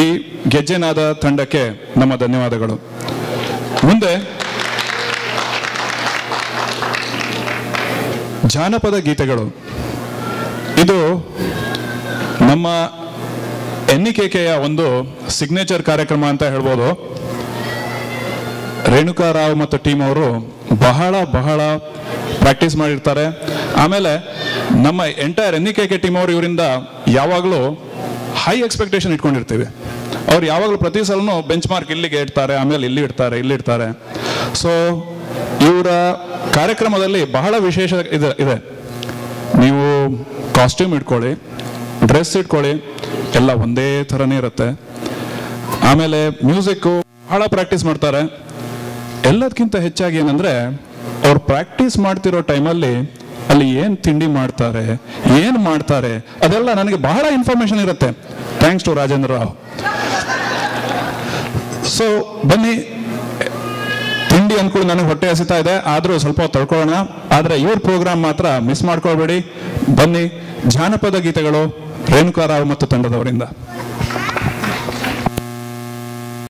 ಈ ಗೆಜ್ಜೆನಾದ ತಂಡಕ್ಕೆ ನಮ್ಮ ಧನ್ಯವಾದಗಳು ಮುಂದೆ ಜಾನಪದ ಗೀತೆಗಳು ಇದು ನಮ್ಮ ಎನ್ನಿಕೆಕೆಯ ಒಂದು ಸಿಗ್ನೇಚರ್ ಕಾರ್ಯಕ್ರಮ ಅಂತ ಹೇಳ್ಬೋದು ರೇಣುಕಾ ರಾವ್ ಮತ್ತು ಟೀಮ್ ಅವರು ಬಹಳ ಬಹಳ ಪ್ರಾಕ್ಟೀಸ್ ಮಾಡಿರ್ತಾರೆ ಆಮೇಲೆ ನಮ್ಮ entire N K K team ಅವರು ಇವರಿಂದ ಯಾವಾಗಲೂ ಹೈ ಎಕ್ಸ್ಪೆಕ್ಟೇಷನ್ ಇಟ್ಕೊಂಡಿರ್ತೀವಿ ಅವ್ರು ಯಾವಾಗಲೂ ಪ್ರತಿ ಸಲನೂ ಬೆಂಚ್ ಮಾರ್ಕ್ ಇಲ್ಲಿಗೆ ಇಡ್ತಾರೆ ಆಮೇಲೆ ಇಲ್ಲಿ ಇಡ್ತಾರೆ ಇಲ್ಲಿ ಇಡ್ತಾರೆ ಸೊ ಇವರ ಕಾರ್ಯಕ್ರಮದಲ್ಲಿ ಬಹಳ ವಿಶೇಷ ಇದೆ ಇದೆ ನೀವು ಕಾಸ್ಟ್ಯೂಮ್ ಇಟ್ಕೊಳ್ಳಿ ಡ್ರೆಸ್ ಇಟ್ಕೊಳ್ಳಿ ಎಲ್ಲ ಒಂದೇ ಥರನೇ ಇರುತ್ತೆ ಆಮೇಲೆ ಮ್ಯೂಸಿಕ್ಕು ಬಹಳ ಪ್ರಾಕ್ಟೀಸ್ ಮಾಡ್ತಾರೆ ಎಲ್ಲದಕ್ಕಿಂತ ಹೆಚ್ಚಾಗಿ ಏನಂದ್ರೆ ಅವ್ರು ಪ್ರಾಕ್ಟೀಸ್ ಮಾಡ್ತಿರೋ ಟೈಮಲ್ಲಿ ಅಲ್ಲಿ ಏನ್ ತಿಂಡಿ ಮಾಡ್ತಾರೆ ಏನ್ ಮಾಡ್ತಾರೆ ಅದೆಲ್ಲ ನನಗೆ ಬಹಳ ಇನ್ಫಾರ್ಮೇಶನ್ ಇರುತ್ತೆ thanks to Rajendra Rao so ಬನ್ನಿ ತಿಂಡಿ ಅಂದ್ಕೊಂಡು ನನಗೆ ಹೊಟ್ಟೆ ಹಸಿತಾ ಇದೆ ಆದ್ರೂ ಸ್ವಲ್ಪ ಹೊತ್ತು ತಡ್ಕೊಳ್ಳೋಣ ಆದ್ರೆ ಇವ್ರ ಪ್ರೋಗ್ರಾಮ್ ಮಾತ್ರ ಮಿಸ್ ಮಾಡ್ಕೊಳ್ಬೇಡಿ ಬನ್ನಿ ಜಾನಪದ ಗೀತೆಗಳು ರೇಣುಕಾ ರಾವ್ ಮತ್ತು ತಂಡದವರಿಂದ